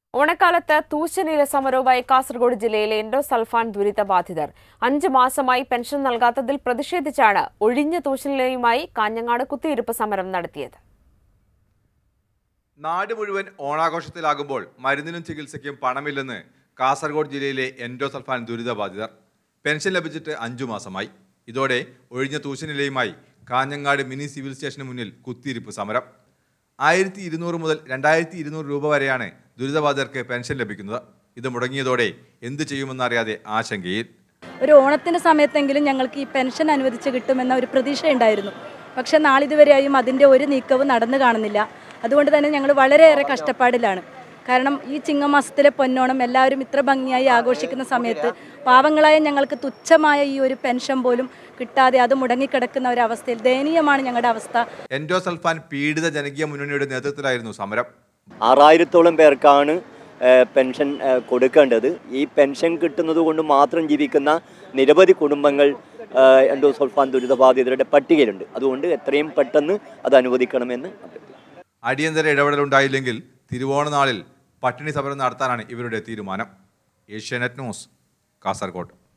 ഓണക്കാലത്ത് തൂശനില സമരവുമായി കാസർഗോഡ് ജില്ലയിലെ എൻഡോസൾഫാൻ ദുരിതബാധിതർ അഞ്ച് മാസമായി പെൻഷൻ നൽകാത്തതിൽ പ്രതിഷേധിച്ചാണ് ഒഴിഞ്ഞ തൂശനിലയുമായി കാഞ്ഞങ്ങാട് കുത്തിയിരിപ്പ് സമരം നടത്തിയത് നാട് മുഴുവൻ ഓണാഘോഷത്തിലാകുമ്പോൾ മരുന്നിനും ചികിത്സയ്ക്കും പണമില്ലെന്ന് കാസർഗോഡ് ജില്ലയിലെ എൻഡോസൾഫാൻ ദുരിതബാധിതർ പെൻഷൻ ലഭിച്ചിട്ട് അഞ്ചു മാസമായി ഇതോടെ ഒഴിഞ്ഞ തൂശനിലയുമായി കാഞ്ഞങ്ങാട് മിനി സിവിൽ സ്റ്റേഷന് മുന്നിൽ കുത്തിയിരിപ്പ് സമരം ആയിരത്തി ഇരുന്നൂറ് മുതൽ രണ്ടായിരത്തി ഇരുന്നൂറ് രൂപ വരെയാണ് ദുരിതബാധിതർക്ക് പെൻഷൻ ലഭിക്കുന്നത് ഇത് മുടങ്ങിയതോടെ എന്ത് ചെയ്യുമെന്നറിയാതെ ആശങ്കയിൽ ഒരു ഓണത്തിന് സമയത്തെങ്കിലും ഞങ്ങൾക്ക് ഈ പെൻഷൻ അനുവദിച്ച് കിട്ടുമെന്ന ഒരു പ്രതീക്ഷയുണ്ടായിരുന്നു പക്ഷെ നാളിതുവരെയായും അതിൻ്റെ ഒരു നീക്കവും നടന്നു കാണുന്നില്ല അതുകൊണ്ട് തന്നെ ഞങ്ങൾ വളരെയേറെ കഷ്ടപ്പാടിലാണ് കാരണം ഈ ചിങ്ങമാസത്തിലെ പൊന്നോണം എല്ലാവരും ഇത്ര ഭംഗിയായി ആഘോഷിക്കുന്ന സമയത്ത് പാവങ്ങളായ ഞങ്ങൾക്ക് തുച്ഛമായ ഈ ഒരു പെൻഷൻ പോലും കിട്ടാതെ അത് മുടങ്ങിക്കിടക്കുന്ന ഒരു അവസ്ഥയിൽ ദയനീയമാണ് ഞങ്ങളുടെ അവസ്ഥ എൻഡോസൾഫാൻ പീഡിത ജനകീയ മുന്നണിയുടെ നേതൃത്വത്തിലായിരുന്നു സമരം ആറായിരത്തോളം പേർക്കാണ് ഏഹ്, പെൻഷൻ ഏഹ്, കൊടുക്കേണ്ടത് ഈ പെൻഷൻ കിട്ടുന്നത് കൊണ്ട് മാത്രം ജീവിക്കുന്ന നിരവധി കുടുംബങ്ങൾ ഏഹ്, എൻഡോസൾഫാൻ ദുരിതബാധിതരുടെ പട്ടികയിലുണ്ട് അതുകൊണ്ട് എത്രയും പെട്ടെന്ന് അത് അനുവദിക്കണമെന്ന് അഭ്യർത്ഥിക്കുന്നു അടിയന്തര ഇടപെടലുണ്ടായില്ലെങ്കിൽ തിരുവോണനാളിൽ പട്ടിണി സമരം നടത്താനാണ് ഇവരുടെ തീരുമാനം ഏഷ്യാനെറ്റ് ന്യൂസ് കാസർഗോഡ്